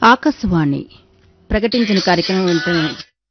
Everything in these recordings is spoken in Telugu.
ఆకాశవాణి ప్రకటించిన కార్యక్రమం వింటున్నాం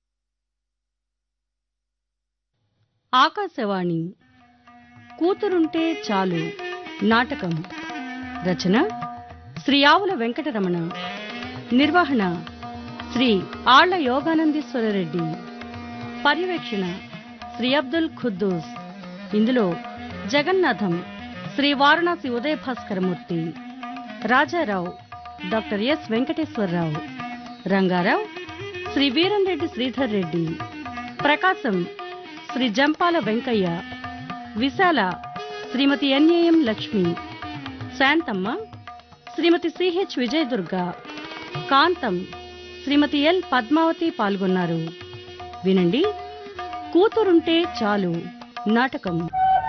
ఆకాశవాణి కూతురుంటే చాలు నాటకం రచన శ్రీ ఆవుల వెంకటరమణ నిర్వహణ శ్రీ ఆళ్ల యోగానందీశ్వరరెడ్డి పర్యవేక్షణ శ్రీ అబ్దుల్ ఖుద్దూస్ ఇందులో Jagannatham Shri Varanasi Udaya Bhaskaramurthy Rajarao doctor S Venkateswararao Rangarao Shri Veeramreddy Sridhar Reddy Prakasam Shri Jampala Venkayya Vishala Shrimati N A M Lakshmi Shantamma Shrimati CH Vijayadurga Kantam Shrimati L Padmavathi పాల్గొన్నారు వినండి కూతురుంటే చాలు నాటకం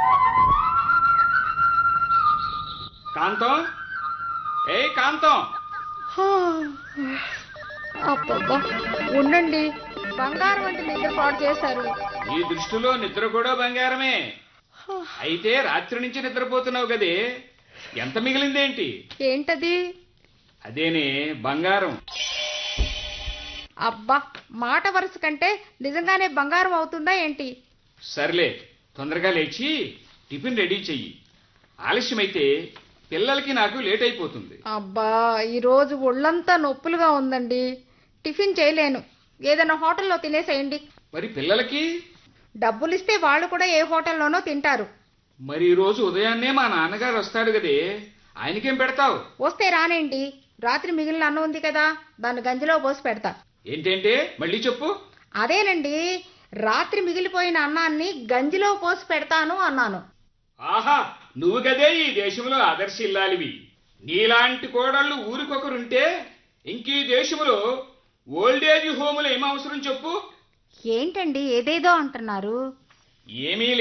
కాంతం ఏ కాంతం అబ్బబ్బా ఉండండి బంగారం వంటి నిద్ర పాడు చేశారు ఈ దృష్టిలో నిద్ర కూడా బంగారమే అయితే రాత్రి నుంచి నిద్రపోతున్నావు కదే ఎంత మిగిలిందేంటి ఏంటది అదేనే బంగారం అబ్బా మాట వరుస కంటే నిజంగానే బంగారం అవుతుందా ఏంటి సర్లే తొందరగా లేచి టిఫిన్ రెడీ చెయ్యి ఆలస్యమైతే పిల్లలకి నాకు లేట్ అయిపోతుంది అబ్బా ఈ రోజు ఒళ్ళంతా నొప్పులుగా ఉందండి టిఫిన్ చేయలేను ఏదైనా హోటల్లో తినేసేయండి మరి పిల్లలకి డబ్బులు ఇస్తే వాళ్ళు కూడా ఏ హోటల్లోనో తింటారు మరి ఈ రోజు ఉదయాన్నే మా నాన్నగారు వస్తాడు కదే ఆయనకేం పెడతావు వస్తే రానేంటి రాత్రి మిగిలిన అన్నం ఉంది కదా దాన్ని గంజిలో పోసి పెడతా ఏంటంటే మళ్ళీ చెప్పు అదేనండి రాత్రి మిగిలిపోయిన అన్నాన్ని గంజిలో పోసి పెడతాను అన్నాను ఆహా నువ్వు కదే ఈ దేశంలో ఆదర్శిల్లాలివి నీలాంటి కోడళ్ళు ఊరికొకరుంటే ఇంకీ దేశంలో ఓల్డేజ్ హోములు ఏమవసరం చెప్పు ఏంటండి ఏదేదో అంటున్నారు ఏమీ